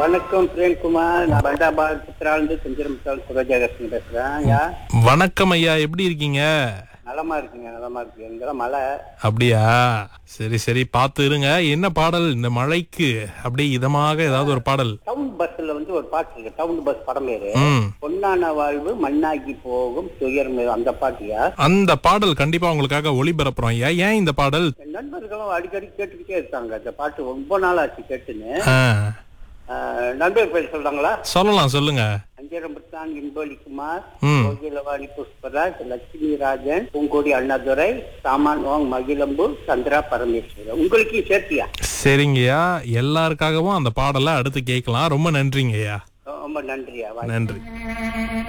வணக்கம் பிரேம்குமார் நான் பண்டாபாத் சித்ராலேருந்து செஞ்சிரமுத்தால் சுரஜாகரசன் பேசுறேன் யா வணக்கம் ஐயா எப்படி இருக்கீங்க நலமா இருக்குங்க நலமா இருக்கு இங்கெல்லாம் மழை அப்படியா சரி சரி பார்த்து இருங்க என்ன பாடல் இந்த மழைக்கு அப்படியே இதமாக ஏதாவது ஒரு பாடல் டவுன் பஸ்ல வந்து ஒரு பாட்டு இருக்கு டவுன் பஸ் படம் பேரு ம் பொன்னான வாழ்வு மண்ணாகி போகும் துயர் மேல் அந்த பாட்டியா அந்த பாடல் கண்டிப்பா உங்களுக்காக ஒளிபரப்புறோம் ஐயா ஏன் இந்த பாடல் என் நண்பர்களும் அடிக்கடி கேட்டுக்கிட்டே இருக்காங்க இந்த பாட்டு ரொம்ப நாள் ஆச்சு கேட்டுன்னு ஆ, ஆஹ், நண்பர் பேர் சொல்றாங்களா சொல்லலாம் சொல்லுங்க அஞ்சரம்பத்தான் இன்போலிக்குமார் ம் கோகிலவாணி புஷ்பராஜ் லட்சுமி ராஜன் பூங்கோடி அண்ணாதுரை சாமான் வாங் மகிழம்பு சந்திரா பரமேஸ்வரன் உங்களுக்கு சேர்த்தியா சரிங்கய்யா எல்லாருக்காகவும் அந்த பாடலை அடுத்து கேட்கலாம் ரொம்ப நன்றிங்கய்யா ரொம்ப நன்றியா வாய் நன்றி